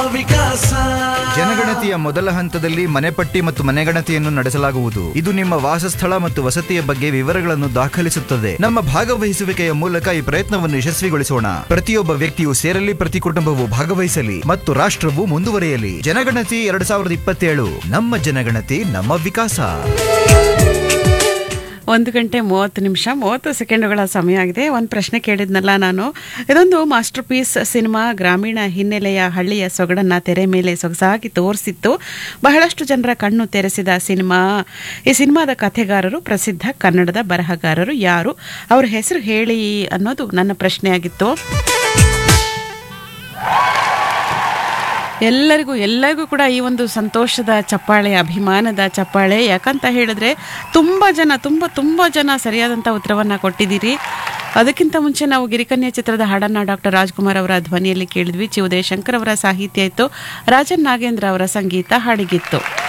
ವಿಕಾಸ ಜನಗಣತಿಯ ಮೊದಲ ಹಂತದಲ್ಲಿ ಮನೆಪಟ್ಟಿ ಮತ್ತು ಮನೆಗಣತಿಯನ್ನು ನಡೆಸಲಾಗುವುದು ಇದು ನಿಮ್ಮ ವಾಸಸ್ಥಳ ಮತ್ತು ವಸತಿಯ ಬಗ್ಗೆ ವಿವರಗಳನ್ನು ದಾಖಲಿಸುತ್ತದೆ ನಮ್ಮ ಭಾಗವಹಿಸುವಿಕೆಯ ಮೂಲಕ ಈ ಪ್ರಯತ್ನವನ್ನು ಯಶಸ್ವಿಗೊಳಿಸೋಣ ಪ್ರತಿಯೊಬ್ಬ ವ್ಯಕ್ತಿಯು ಸೇರಲಿ ಪ್ರತಿ ಕುಟುಂಬವು ಭಾಗವಹಿಸಲಿ ಮತ್ತು ರಾಷ್ಟ್ರವು ಮುಂದುವರಿಯಲಿ ಜನಗಣತಿ ಎರಡ್ ಸಾವಿರದ ಇಪ್ಪತ್ತೇಳು ನಮ್ಮ ಜನಗಣತಿ ನಮ್ಮ ವಿಕಾಸ ಒಂದು ಗಂಟೆ ಮೂವತ್ತು ನಿಮಿಷ ಮೂವತ್ತು ಸೆಕೆಂಡುಗಳ ಸಮಯ ಆಗಿದೆ ಒಂದು ಪ್ರಶ್ನೆ ಕೇಳಿದ್ನಲ್ಲ ನಾನು ಇದೊಂದು ಮಾಸ್ಟರ್ ಪೀಸ್ ಸಿನಿಮಾ ಗ್ರಾಮೀಣ ಹಿನ್ನೆಲೆಯ ಹಳ್ಳಿಯ ಸೊಗಡನ್ನ ತೆರೆ ಮೇಲೆ ಸೊಗಸಾಗಿ ತೋರಿಸಿತ್ತು ಬಹಳಷ್ಟು ಜನರ ಕಣ್ಣು ತೆರೆಸಿದ ಸಿನಿಮಾ ಈ ಸಿನಿಮಾದ ಕಥೆಗಾರರು ಪ್ರಸಿದ್ಧ ಕನ್ನಡದ ಬರಹಗಾರರು ಯಾರು ಅವ್ರ ಹೆಸರು ಹೇಳಿ ಅನ್ನೋದು ನನ್ನ ಪ್ರಶ್ನೆಯಾಗಿತ್ತು ಎಲ್ಲರಿಗೂ ಎಲ್ಲರಿಗೂ ಕೂಡ ಈ ಒಂದು ಸಂತೋಷದ ಚಪ್ಪಾಳೆ ಅಭಿಮಾನದ ಚಪ್ಪಾಳೆ ಯಾಕಂತ ಹೇಳಿದ್ರೆ ತುಂಬ ಜನ ತುಂಬ ತುಂಬ ಜನ ಸರಿಯಾದಂಥ ಉತ್ತರವನ್ನು ಕೊಟ್ಟಿದ್ದೀರಿ ಅದಕ್ಕಿಂತ ಮುಂಚೆ ನಾವು ಗಿರಿಕನ್ಯಾ ಚಿತ್ರದ ಹಾಡನ್ನು ಡಾಕ್ಟರ್ ರಾಜ್ಕುಮಾರ್ ಅವರ ಧ್ವನಿಯಲ್ಲಿ ಕೇಳಿದ್ವಿ ಚಿ ಉದಯಶಂಕರ್ ಅವರ ಸಾಹಿತ್ಯ ಇತ್ತು ರಾಜನ್ ನಾಗೇಂದ್ರ ಅವರ ಸಂಗೀತ ಹಾಡಿಗಿತ್ತು